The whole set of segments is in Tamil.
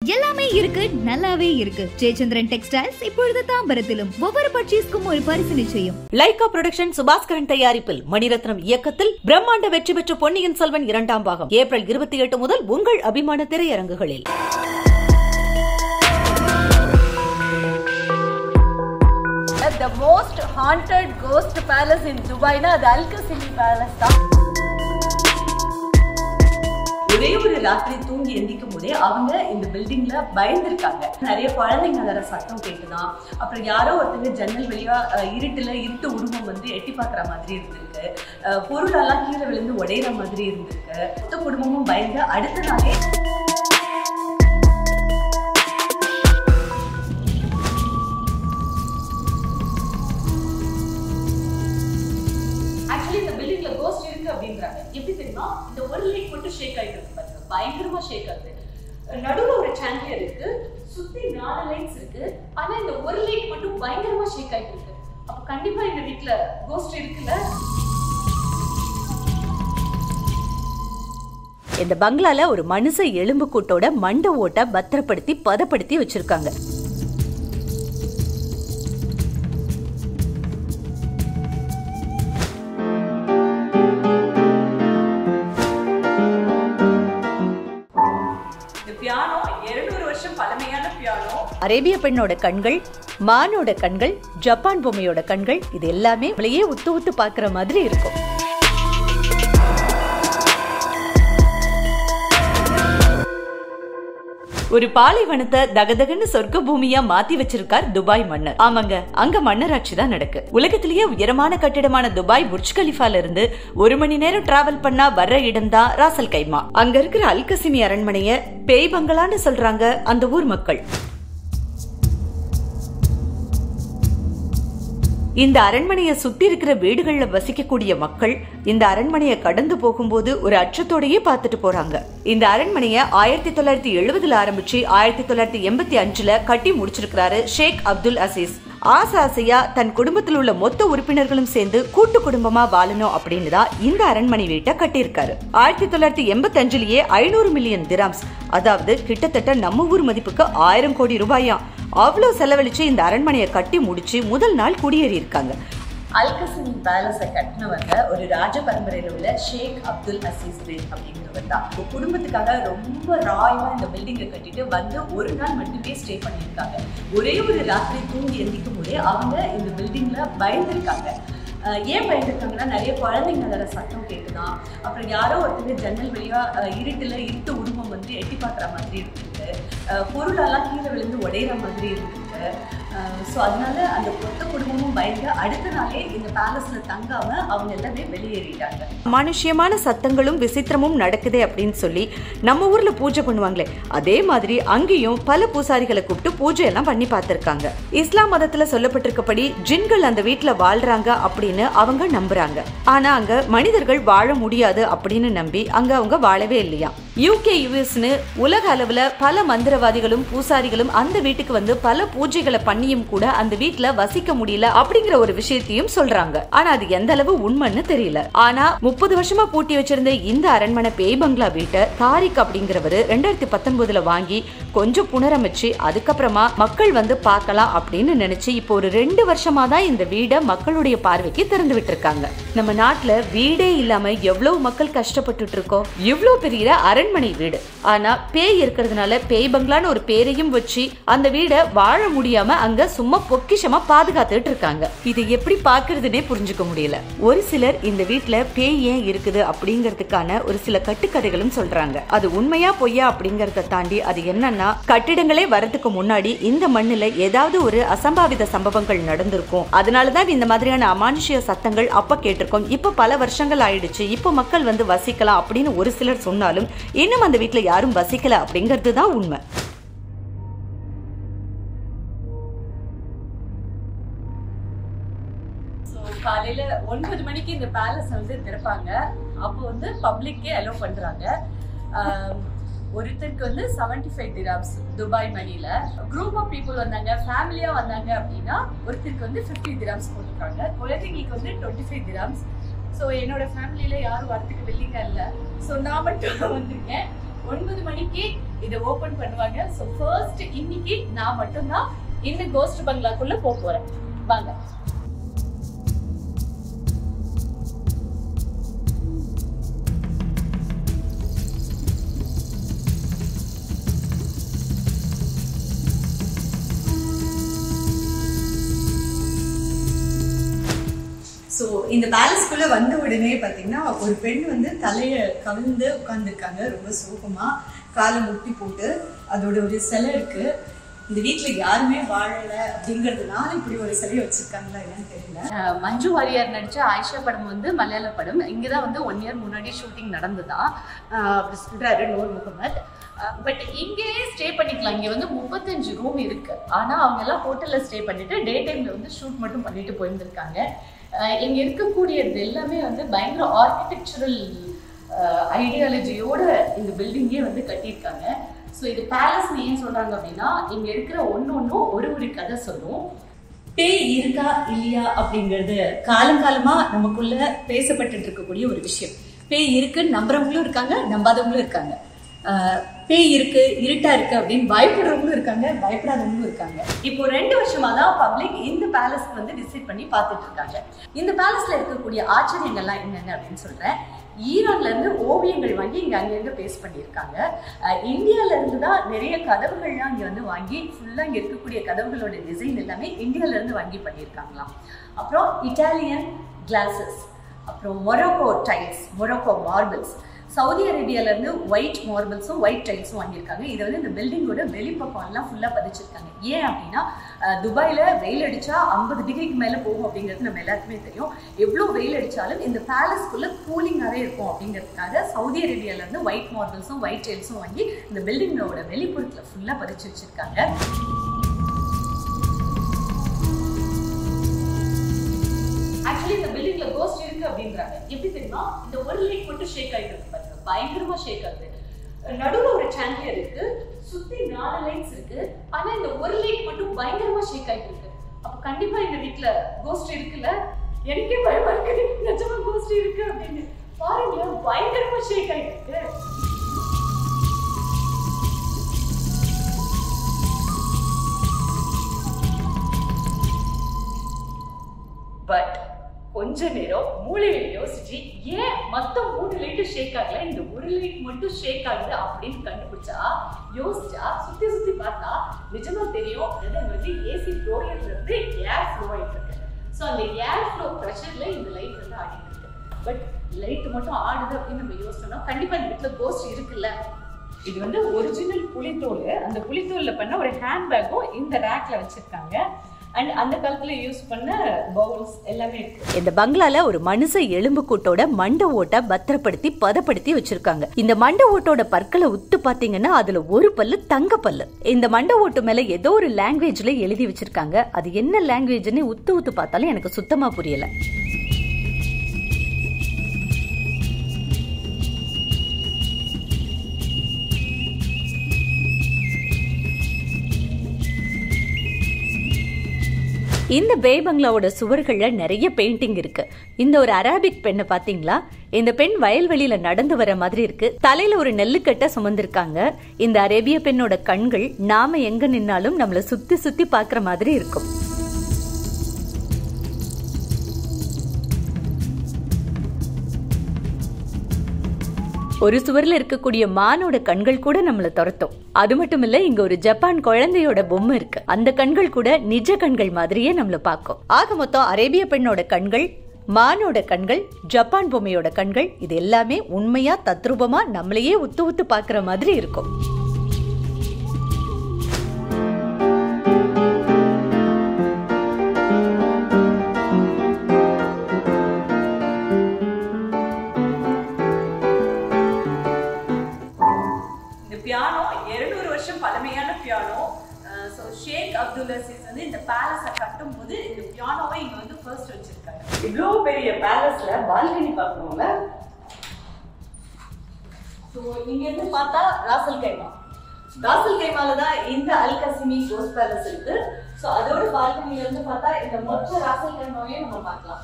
எல்லாமே இருக்கு நல்லாவே இருக்கு ஜெயச்சந்திரன் டெக்ஸ்டைல்ஸ் இப்பொழுது தாம்பரத்திலும் ஒவ்வொரு பர்ச்சேஸ்க்கும் ஒரு பரிசு நிச்சயம் லைகா புரொடக்ஷன் சுபாஸ்கரன் தயாரிப்பில் மணிரத்னம் இயக்கத்தில் பிரம்மாண்ட வெற்றி பெற்ற பொன்னியின் செல்வன் இரண்டாம் பாகம் ஏப்ரல் இருபத்தி எட்டு முதல் உங்கள் அபிமான திரையரங்குகளில் the most haunted ghost palace in துபாய்னா அது அல்கசிலி பேலஸ் தான் ஒரே ஒரு ராத்திரி தூங்கி எந்திக்கும் போதே அவங்க இந்த பில்டிங்ல பயந்துருக்காங்க நிறைய குழந்தைங்க அலற சத்தம் கேட்டுதான் அப்புறம் யாரோ ஒருத்தங்க ஜன்னல் வழியா அஹ், இருட்டுல இருட்டு உருவம் வந்து எட்டி பார்க்குற மாதிரி இருந்திருக்கு அஹ், பொருளெல்லாம் கீழே விழுந்து உடையிற மாதிரி இருந்திருக்கு மொத்த குடும்பமும் பயந்து அடுத்த நாளே ஆக்சுவலி இந்த பில்டிங்ல கோஸ்ட் இருக்கு அப்படின்றாங்க எப்படி தெரியுமா இந்த ஒரு லைட் மட்டும் ஷேக் ஆயிட்டு இருக்கு பாருங்க பயங்கரமா ஷேக் ஆகுது நடுவுல ஒரு சாண்டியர் இருக்கு சுத்தி நாலு லைட்ஸ் இருக்கு ஆனா இந்த ஒரு லைட் மட்டும் பயங்கரமா ஷேக் ஆயிட்டு இருக்கு அப்ப கண்டிப்பா இந்த வீட்ல கோஸ்ட் இருக்குல்ல இந்த பங்களால ஒரு மனுஷ எலும்பு கூட்டோட மண்ட ஓட்ட பத்திரப்படுத்தி பதப்படுத்தி வச்சிருக்காங்க இந்த பியானோ 200 வருஷம் பழமையான பியானோ அரேபிய பெண்ணோட கண்கள் மானோட கண்கள் ஜப்பான் பொம்மையோட கண்கள் இது எல்லாமே நம்மளையே உத்து உத்து பாக்குற மாதிரி இருக்கும் ஒரு பாலைவனத்தை தகதகன்னு சொர்க்க பூமியா மாத்தி வச்சிருக்கார் துபாய் மன்னர் ஆமாங்க அங்க மன்னராட்சி தான் நடக்கு உலகத்திலேயே உயரமான கட்டிடமான துபாய் புர்ஜ் கலிஃபால இருந்து ஒரு மணி நேரம் டிராவல் பண்ணா வர்ற இடம் தான் ராசல் கைமா அங்க இருக்கிற அல்கசிமி அரண்மனைய பேய் பங்களான்னு சொல்றாங்க அந்த ஊர் மக்கள் இந்த அரண்மனையை சுத்தி இருக்கிற வீடுகள்ல வசிக்கக்கூடிய மக்கள் இந்த அரண்மனையை கடந்து போகும்போது ஒரு அச்சத்தோடயே பார்த்துட்டு போறாங்க இந்த அரண்மனையை ஆயிரத்தி தொள்ளாயிரத்தி எழுபதுல ஆரம்பிச்சு ஆயிரத்தி தொள்ளாயிரத்தி எண்பத்தி அஞ்சுல கட்டி முடிச்சிருக்கிறாரு ஷேக் அப்துல் அசீஸ் ஆசை ஆசையா தன் குடும்பத்தில் உள்ள மொத்த உறுப்பினர்களும் சேர்ந்து கூட்டு குடும்பமா வாழணும் அப்படின்னு தான் இந்த அரண்மனை வீட்டை கட்டியிருக்காரு ஆயிரத்தி தொள்ளாயிரத்தி எண்பத்தி அஞ்சுலயே ஐநூறு மில்லியன் திராம்ஸ் அதாவது கிட்டத்தட்ட நம்ம ஊர் மதிப்புக்கு ஆயிரம் கோடி ரூபாயாம் அவ்வளோ செலவழிச்சு இந்த அரண்மனையை கட்டி முடிச்சு முதல் நாள் குடியேறி இருக்காங்க அல்கசினி பேலஸை கட்டினவங்க ஒரு ராஜ பரம்பரையில உள்ள ஷேக் அப்துல் அசீஸ் பேக் அப்படிங்கிறவர் தான் அவங்க குடும்பத்துக்காக ரொம்ப ராயலா இந்த பில்டிங்கை கட்டிட்டு வந்து ஒரு நாள் மட்டுமே ஸ்டே பண்ணியிருக்காங்க ஒரே ஒரு ராத்திரி தூங்கி எந்திக்கும் போதே அவங்க இந்த பில்டிங்ல பயந்துருக்காங்க அஹ் ஏன் பயந்துருக்காங்கன்னா நிறைய குழந்தைங்க அலற சத்தம் கேட்டுதான் அப்புறம் யாரோ ஒருத்தங்க ஜன்னல் வழியா அஹ் இருட்டுல இருட்டு உருவம் வந்து எட்டி பார்க்குற மாதிரி இருந்திருக்கு அஹ் பொருளெல்லாம் கீழே விழுந்து உடையிற மாதிரி இருந்திருக்கு ஸோ அதனால அந்த மொத்த குடும்பமும் பயந்து அடுத்த நாளே இந்த பேலஸ்ல தங்காம அவங்க எல்லாமே வெளியேறிட்டாங்க அமானுஷ்யமான சத்தங்களும் விசித்திரமும் நடக்குதே அப்படின்னு சொல்லி நம்ம ஊர்ல பூஜை பண்ணுவாங்களே அதே மாதிரி அங்கேயும் பல பூசாரிகளை கூப்பிட்டு பூஜை எல்லாம் பண்ணி பார்த்திருக்காங்க இஸ்லாம் மதத்துல சொல்லப்பட்டிருக்கபடி ஜின்கள் அந்த வீட்டுல வாழ்றாங்க அப்படின்னு அவங்க நம்புறாங்க ஆனா அங்க மனிதர்கள் வாழ முடியாது அப்படின்னு நம்பி அங்க அவங்க வாழவே இல்லையா யூகே யுஎஸ்னு உலக அளவுல பல மந்திரவாதிகளும் பூசாரிகளும் அந்த வீட்டுக்கு வந்து பல பூஜைகளை பண்ணியும் கூட அந்த வீட்டுல வசிக்க முடியல அப்படிங்கிற ஒரு விஷயத்தையும் சொல்றாங்க ஆனா அது எந்த அளவு உண்மைன்னு தெரியல ஆனா முப்பது வருஷமா பூட்டி வச்சிருந்த இந்த அரண்மனை பேய் பங்களா வீட்டை தாரிக் அப்படிங்கிறவரு ரெண்டாயிரத்தி பத்தொன்பதுல வாங்கி கொஞ்சம் புனரமைச்சு அதுக்கப்புறமா மக்கள் வந்து பார்க்கலாம் அப்படின்னு நினைச்சு இப்போ ஒரு ரெண்டு வருஷமா தான் இந்த வீடை மக்களுடைய பார்வைக்கு திறந்து விட்டுருக்காங்க நம்ம நாட்டுல வீடே இல்லாம எவ்வளவு மக்கள் கஷ்டப்பட்டுட்டு இருக்கோம் இவ்வளவு பெரிய அரண்மனை வீடு ஆனா பேய் இருக்கிறதுனால பேய் பங்களான்னு ஒரு பேரையும் வச்சு அந்த வீடை வாழ முடியாம அங்க சும்மா பொக்கிஷமா பாதுகாத்துட்டு இருக்காங்க இது எப்படி பாக்குறதுனே புரிஞ்சுக்க முடியல ஒரு சிலர் இந்த வீட்ல பேய் ஏன் இருக்குது அப்படிங்கறதுக்கான ஒரு சில கட்டுக்கதைகளும் சொல்றாங்க அது உண்மையா பொய்யா அப்படிங்கறத தாண்டி அது என்னன்னா கட்டிடங்களே வரதுக்கு முன்னாடி இந்த மண்ணுல ஏதாவது ஒரு அசம்பாவித சம்பவங்கள் நடந்திருக்கும் அதனாலதான் இந்த மாதிரியான அமானுஷ்ய சத்தங்கள் அப்ப கேட்டிருக்கோம் இப்ப பல வருஷங்கள் ஆயிடுச்சு இப்ப மக்கள் வந்து வசிக்கலாம் அப்படின்னு ஒரு சிலர் சொன்னாலும் இன்னும் அந்த வீட்ல யாரும் வசிக்கல அப்படிங்கிறது தான் உண்மை ஸோ காலையில ஒன்பது மணிக்கு இந்த பேலஸ் வந்து திறப்பாங்க அப்போ வந்து பப்ளிக்கே அலோவ் பண்றாங்க ஆம், ஒருத்தருக்கு வந்து செவன்டி ஃபைவ் திராம்ஸ் துபாய் மணில குரூப் ஆஃப் பீப்புள் வந்தாங்க ஃபேமிலியா வந்தாங்க அப்படின்னா ஒருத்தருக்கு வந்து ஃபிஃப்டி திராம்ஸ் போட்டிருக்காங்க குழந்தைங்களுக்கு வந்து டுவெண்ட்டி ஃபைவ் திராம்ஸ் ஸோ என்னோட ஃபேமிலியில யாரும் வரத்துக்கு வெள்ளிங்க இல்லை ஸோ நான் மட்டும் வந்திருக்கேன் ஒன்பது மணிக்கு இதை ஓபன் பண்ணுவாங்க ஸோ ஃபர்ஸ்ட் இன்னைக்கு நான் மட்டும்தான் இந்த கோஸ்ட் பங்களாக்குள்ள போக போறேன் வாங்க ஸோ இந்த பேலஸ்க்குள்ள வந்த உடனே பார்த்தீங்கன்னா ஒரு பெண் வந்து தலையை கவிழ்ந்து உட்காந்துருக்காங்க ரொம்ப சோகமா காலை முட்டி போட்டு அதோட ஒரு சிலை இருக்கு இந்த வீட்டில் யாருமே வாழலை அப்படிங்கிறதுனால இப்படி ஒரு சிலையை வச்சிருக்காங்களா என்னன்னு தெரியல அஹ் மஞ்சு வாரியர் நடிச்ச ஆயிஷா படம் வந்து மலையாள படம் இங்கே தான் வந்து ஒன் இயர் முன்னாடி ஷூட்டிங் நடந்ததான் அஹ் அப்படி சொல்றாரு நூர் முகமது பட் இங்கேயே ஸ்டே பண்ணிக்கலாம் இங்கே வந்து முப்பத்தஞ்சு ரூம் இருக்கு ஆனால் அவங்க எல்லாம் ஹோட்டலில் ஸ்டே பண்ணிட்டு டே டைம்ல வந்து ஷூட் மட்டும் பண்ணிட்டு போயிருந்திருக்காங்க அஹ் இங்க இருக்கக்கூடியது எல்லாமே வந்து பயங்கர ஆர்கிடெக்சரல் ஐடியாலஜியோட இந்த பில்டிங்கே வந்து கட்டியிருக்காங்க ஸோ இது பேலஸ்னு ஏன் சொல்றாங்க அப்படின்னா இங்க இருக்கிற ஒன்று ஒன்றும் ஒரு ஒரு கதை சொல்லும் பேய் இருக்கா இல்லையா அப்படிங்கிறது காலங்காலமா நமக்குள்ள பேசப்பட்டுட்டு இருக்கக்கூடிய ஒரு விஷயம் பேய் இருக்குன்னு நம்புறவங்களும் இருக்காங்க நம்பாதவங்களும் இருக்காங்க ஆஹ் பேய் இருக்கு இருட்டா இருக்கு அப்படின்னு பயப்படுறவங்களும் இருக்காங்க பயப்படாதவங்களும் இருக்காங்க இப்போ ரெண்டு வருஷமா தான் பப்ளிக் இந்த பேலஸ்க்கு வந்து விசிட் பண்ணி பார்த்துட்டு இருக்காங்க இந்த பேலஸ்ல இருக்கக்கூடிய ஆச்சரியங்கள்லாம் என்னென்ன அப்படின்னு சொல்றேன் ஈரான்ல இருந்து ஓவியங்கள் வாங்கி இங்க அங்கங்க பேஸ்ட் பண்ணியிருக்காங்க அஹ் இந்தியால இருந்து தான் நிறைய கதவுகள்லாம் இங்க வந்து வாங்கி ஃபுல்லா இங்க இருக்கக்கூடிய கதவுகளோட டிசைன் எல்லாமே இந்தியால இருந்து வாங்கி பண்ணியிருக்காங்களாம் அப்புறம் இட்டாலியன் கிளாஸஸ் அப்புறம் Morocco tiles Morocco marbles Saudi அரேபியால இருந்து ஒயிட் மார்பிள்ஸும் ஒயிட் டைல்ஸும் வாங்கியிருக்காங்க இதை வந்து இந்த பில்டிங்கோட வெளிப்பக்கம் எல்லாம் ஃபுல்லா பதிச்சிருக்காங்க ஏன் அப்படின்னா அஹ், துபாயில வெயில் அடிச்சா ஐம்பது டிகிரிக்கு மேல போகும் அப்படிங்கிறது நம்ம எல்லாருக்குமே தெரியும் எவ்வளோ வெயில் அடிச்சாலும் இந்த பேலஸ்க்குள்ள கூலிங்காகவே இருக்கும் அப்படிங்கிறதுக்காக சவுதி அரேபியால இருந்து ஒயிட் மார்பிள்ஸும் ஒயிட் டைல்ஸும் வாங்கி இந்த பில்டிங்கோட வெளிப்புறத்துல ஃபுல்லா பதிச்சு வச்சிருக்காங்க ஆக்சுவலி இந்த பில்டிங்ல கோஸ்ட் இருக்கு அப்படின்றாங்க எப்படி தெரியுமா இந்த ஒரு லைட் மட்டும் ஷேக் ஆயிட்டு இருக்கு பாருங்க பயங்கரமா ஷேக் ஆகுது நடுவுல ஒரு சாண்டியர் இருக்கு சுத்தி நாலு லைட்ஸ் இருக்கு ஆனா இந்த ஒரு லைட் மட்டும் பயங்கரமா ஷேக் ஆயிட்டு இருக்கு அப்ப கண்டிப்பா இந்த வீட்ல கோஸ்ட் இருக்குல்ல எனக்கே பயமா இருக்கு நிஜமா கோஸ்ட் இருக்கு அப்படின்னு பாருங்களேன் பயங்கரமா ஷேக் ஆயிட்டு இருக்கு பட் கொஞ்ச நேரம் மூளையில யோசிச்சு ஏன் மத்த மூணு லைட்டு ஷேக் ஆகல இந்த ஒரு லைட் மட்டும் ஷேக் ஆகுது அப்படின்னு கண்டுபிடிச்சா யோசிச்சா சுத்தி சுத்தி பார்த்தா நிஜமா தெரியும் அது வந்து ஏசி ஃப்ளோயர்ல இருந்து ஏர் ஃப்ளோ ஆயிட்டு இருக்கு ஸோ அந்த ஏர் ஃப்ளோ ப்ரெஷர்ல இந்த லைட் வந்து ஆடிட்டு இருக்கு பட் லைட் மட்டும் ஆடுது அப்படின்னு நம்ம யோசிச்சோம்னா கண்டிப்பா இந்த வீட்டுல கோஸ்ட் இருக்குல்ல இது வந்து ஒரிஜினல் புலித்தோல் அந்த புலித்தோல்ல பண்ண ஒரு ஹேண்ட்பேக்கும் இந்த ரேக்ல வச்சிருக்காங்க அண்ட் அந்த காலத்துல யூஸ் பண்ண பவுல்ஸ் எல்லாமே இருக்கு இந்த பங்களால ஒரு மனுஷ எலும்பு கூட்டோட மண்ட ஓட்டை பத்திரப்படுத்தி பதப்படுத்தி வச்சிருக்காங்க இந்த மண்ட ஓட்டோட பற்களை உத்து பாத்தீங்கன்னா அதுல ஒரு பல்லு தங்க பல்லு இந்த மண்ட ஓட்டு மேல ஏதோ ஒரு லாங்குவேஜ்ல எழுதி வச்சிருக்காங்க அது என்ன லாங்குவேஜ்னு உத்து உத்து பார்த்தாலும் எனக்கு சுத்தமா புரியல இந்த பே பங்களாவோட சுவர்கள்ல நிறைய பெயிண்டிங் இருக்கு இந்த ஒரு அரபிக் பெண்ணை பாத்தீங்களா இந்த பெண் வயல்வெளியில நடந்து வர மாதிரி இருக்கு தலையில ஒரு நெல்லுக்கட்டை சுமந்திருக்காங்க இந்த அரேபிய பெண்ணோட கண்கள் நாம எங்க நின்னாலும் நம்மள சுத்தி சுத்தி பாக்குற மாதிரி இருக்கும் ஒரு சுவர்ல இருக்கக்கூடிய மானோட கண்கள் கூட நம்மள துரத்தும் அது மட்டும் இல்ல இங்க ஒரு ஜப்பான் குழந்தையோட பொம்மை இருக்கு அந்த கண்கள் கூட நிஜ கண்கள் மாதிரியே நம்மள பார்க்கும் ஆக மொத்தம் அரேபிய பெண்ணோட கண்கள் மானோட கண்கள் ஜப்பான் பொம்மையோட கண்கள் இது எல்லாமே உண்மையா தத்ரூபமா நம்மளையே உத்து உத்து பாக்குற மாதிரி இருக்கும் இந்த பியானோ 200 வருஷம் பழமையான piano so Sheikh Abdul Aziz வந்து இந்த பேலஸை கட்டும் போது இந்த பியானோவை இங்க வந்து ஃபர்ஸ்ட் வச்சிருக்காங்க இவ்வளோ பெரிய பேலஸ்ல பால்கனி பார்க்கணும்ல ஸோ இங்க இருந்து பார்த்தா ராசல் கைமா ராசல் கைமால தான் இந்த அல் கசிமி கோஸ் பேலஸ் இருக்கு ஸோ அதோட பால்கனில இருந்து பார்த்தா இந்த மொத்த ராசல் கைமாவையும் நம்ம பார்க்கலாம்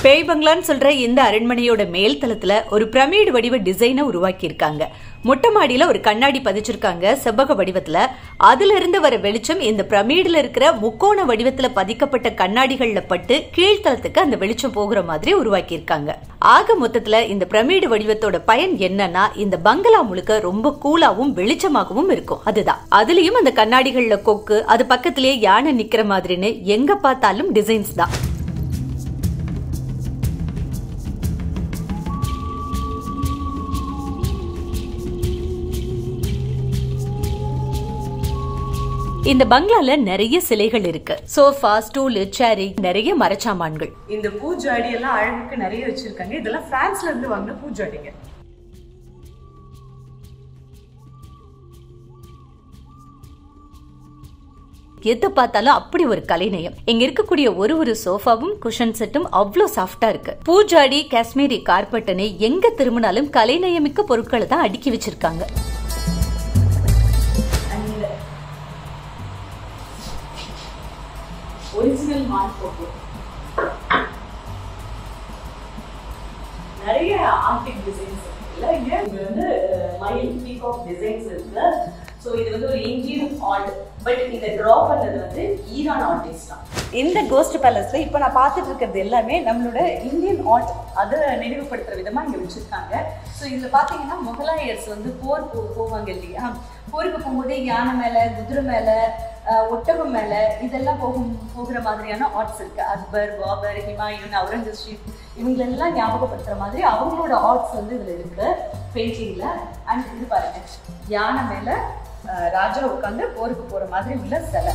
பேய் பங்களான்னு சொல்ற இந்த அரண்மனையோட மேல் தளத்துல ஒரு பிரமிடு வடிவ டிசைனை உருவாக்கி இருக்காங்க மொட்டை மாடியில ஒரு கண்ணாடி பதிச்சிருக்காங்க செவ்வக வடிவத்துல அதுல இருந்து வர வெளிச்சம் இந்த பிரமிடுல இருக்கிற முக்கோண வடிவத்துல பதிக்கப்பட்ட கண்ணாடிகள்ல பட்டு கீழ்த்தளத்துக்கு அந்த வெளிச்சம் போகிற மாதிரி உருவாக்கி இருக்காங்க ஆக மொத்தத்துல இந்த பிரமிடு வடிவத்தோட பயன் என்னன்னா இந்த பங்களா முழுக்க ரொம்ப கூலாவும் வெளிச்சமாகவும் இருக்கும் அதுதான் அதுலயும் அந்த கண்ணாடிகள்ல கொக்கு அது பக்கத்திலேயே யானை நிக்கிற மாதிரின்னு எங்க பார்த்தாலும் டிசைன்ஸ் தான் இந்த பங்களால நிறைய சிலைகள் இருக்கு சோஃபா ஸ்டூலு சேரி நிறைய மரச்சாமான்கள் இந்த பூஜாடி எல்லாம் அழகுக்கு நிறைய வச்சிருக்காங்க இதெல்லாம் பிரான்ஸ்ல இருந்து வாங்கின பூஜாடிங்க எதை பார்த்தாலும் அப்படி ஒரு கலைநயம் இங்க இருக்கக்கூடிய ஒரு ஒரு சோஃபாவும் குஷன் செட்டும் அவ்வளோ சாஃப்டா இருக்கு பூஜாடி காஷ்மீரி கார்பெட்டனு எங்க திரும்பினாலும் கலைநயமிக்க பொருட்களை தான் அடுக்கி வச்சிருக்காங்க ஒரிஜினல் மான் போட்டோ நிறைய ஆர்டிக் டிசைன்ஸ் இருக்குல்ல இங்க இங்க வந்து மயில் பீகாக் டிசைன்ஸ் இருக்கு ஸோ இது வந்து ஒரு இந்தியன் ஆர்ட் பட் இந்த ட்ரா பண்ணது வந்து ஈரான் ஆர்டிஸ்ட் தான் இந்த கோஸ்ட் பேலஸ்ல இப்போ நான் பார்த்துட்டு இருக்கிறது எல்லாமே நம்மளோட இந்தியன் ஆர்ட் அதை நினைவுபடுத்துற விதமா இங்க வச்சிருக்காங்க ஸோ இதுல பாத்தீங்கன்னா முகலாயர்ஸ் வந்து போர் போ போவாங்க இல்லையா போருக்கு போகும்போது யானை மேல குதிரை மேல அஹ், ஒட்டகம் மேல இதெல்லாம் போகும் போகிற மாதிரியான ஆர்ட்ஸ் இருக்கு அக்பர் பாபர் ஹிமாயூன் அவுரங்கசீப் இவங்களெல்லாம் ஞாபகப்படுத்துற மாதிரி அவங்களோட ஆர்ட்ஸ் வந்து இதுல இருக்கு பெயிண்டிங்ல அண்ட் இது பாருங்க யானை மேல அஹ், ராஜா உட்காந்து போருக்கு போற மாதிரி உள்ள சிலை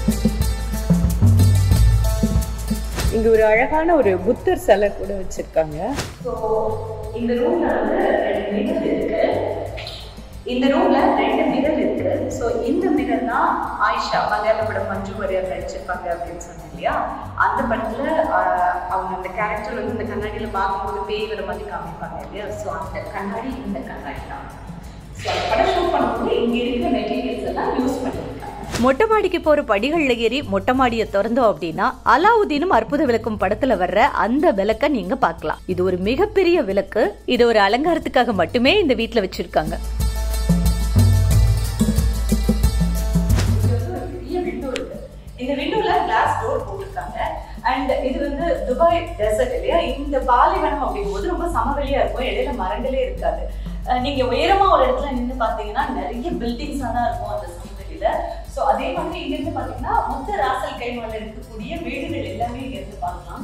இங்க ஒரு அழகான ஒரு புத்தர் சிலை கூட வச்சிருக்காங்க ஸோ இந்த ரூம்ல வந்து ரெண்டு மிரர் இருக்கு இந்த ரூம்ல ரெண்டு மிரர் இருக்கு ஸோ இந்த மிரர் தான் ஆயிஷா மலையாள படம் மஞ்சு வாரியர் நடிச்சிருப்பாங்க அப்படின்னு சொன்னேன் இல்லையா அந்த படத்துல ஆஹ், அவங்க அந்த கேரக்டர் வந்து இந்த கண்ணாடியில பார்க்கும்போது பேய் வர மாதிரி காமிப்பாங்க இல்லையா ஸோ அந்த கண்ணாடி இந்த கண்ணாடி தான் ஸோ அந்த படம் ஷூட் பண்ணும்போது இங்க இருக்கிற மெட்டீரியல்ஸ் எல்லாம் யூஸ் பண்ணியிருக்காங்க மொட்டை மாடிக்கு போற படிகள்ல ஏறி மொட்டை மாடியை திறந்தோம் அப்படின்னா அலாவுதீனும் அற்புத விளக்கும் படத்துல வர்ற அந்த விளக்க நீங்க பார்க்கலாம் இது ஒரு மிகப்பெரிய விளக்கு இது ஒரு அலங்காரத்துக்காக மட்டுமே இந்த வீட்ல வச்சிருக்காங்க இது வந்து ஒரு பெரிய விண்டோ இருக்கு இந்த விண்டோல கிளாஸ் டோர் போட்டிருக்காங்க அண்ட் இது வந்து துபாய் டெசர்ட் இல்லையா இந்த பாலைவனம் அப்படிங்கும்போது ரொம்ப சமவெளியா இருக்கும் இடையில மரங்களே இருக்காது அஹ் நீங்க உயரமா ஒரு இடத்துல நின்று பாத்தீங்கன்னா நிறைய பில்டிங்ஸா தான் இருக்கும் அந்த சமவெளியில ஸோ அதே மாதிரி இங்க இருந்து பாத்தீங்கன்னா மொத்த ராசல் கைமால இருக்கக்கூடிய வீடுகள் எல்லாமே இங்க இருந்து பார்க்கலாம்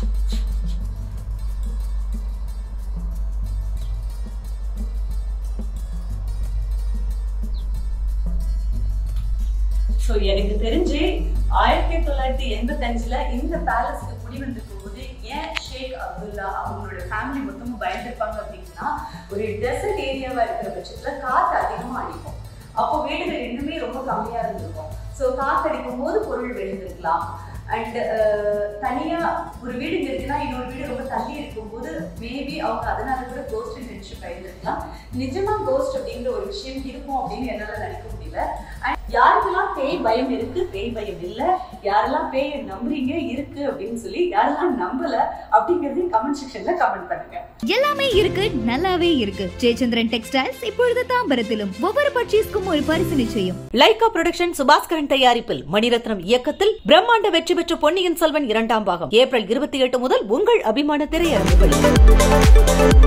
ஸோ எனக்கு தெரிஞ்சு ஆயிரத்தி தொள்ளாயிரத்தி எண்பத்தஞ்சுல இந்த பேலஸ்க்கு குடி வந்திருக்கும் போது ஏன் ஷேக் அப்துல்லா அவங்களோட ஃபேமிலி மொத்தமும் பயந்துருப்பாங்க அப்படின்னா ஒரு டெசர்ட் ஏரியாவா இருக்கிற பட்சத்துல காத்து அதிகமா அடிக்கும் அப்போ வீடுகள் இன்னுமே ரொம்ப கம்மியா இருந்திருக்கும் ஸோ காத்து அடிக்கும் போது பொருள் விழுந்திருக்கலாம் அண்ட் தனியா ஒரு வீடு இங்க இருக்குன்னா இன்னொரு வீடு ரொம்ப தள்ளி இருக்கும்போது மேபி அவங்க அதனால கூட கோஸ்ட் நினைச்சு பயந்துருக்கலாம் நிஜமா கோஸ்ட் அப்படிங்கிற ஒரு விஷயம் இருக்கும் அப்படின்னு என்னால நினைக்க முடியல அண்ட் யாருக்கெல்லாம் பேய் பயம் இருக்கு பேய் பயம் இல்ல யாரெல்லாம் பேய் நம்புறீங்க இருக்கு அப்படின்னு சொல்லி யாரெல்லாம் நம்பல அப்படிங்கறதையும் கமெண்ட் செக்ஷன்ல கமெண்ட் பண்ணுங்க எல்லாமே இருக்கு நல்லாவே இருக்கு ஜெயச்சந்திரன் டெக்ஸ்டைல்ஸ் இப்பொழுது தாம்பரத்திலும் ஒவ்வொரு பர்ச்சேஸ்க்கும் ஒரு பரிசு நிச்சயம் லைகா புரொடக்ஷன் சுபாஸ்கரன் தயாரிப்பில் மணிரத்னம் இயக்கத்தில் பிரம்மாண்ட வெற்றி பெற்ற பொன்னியின் செல்வன் இரண்டாம் பாகம் ஏப்ரல் இருபத்தி எட்டு முதல் உங்கள் அபிமான திரையரங்குகளில்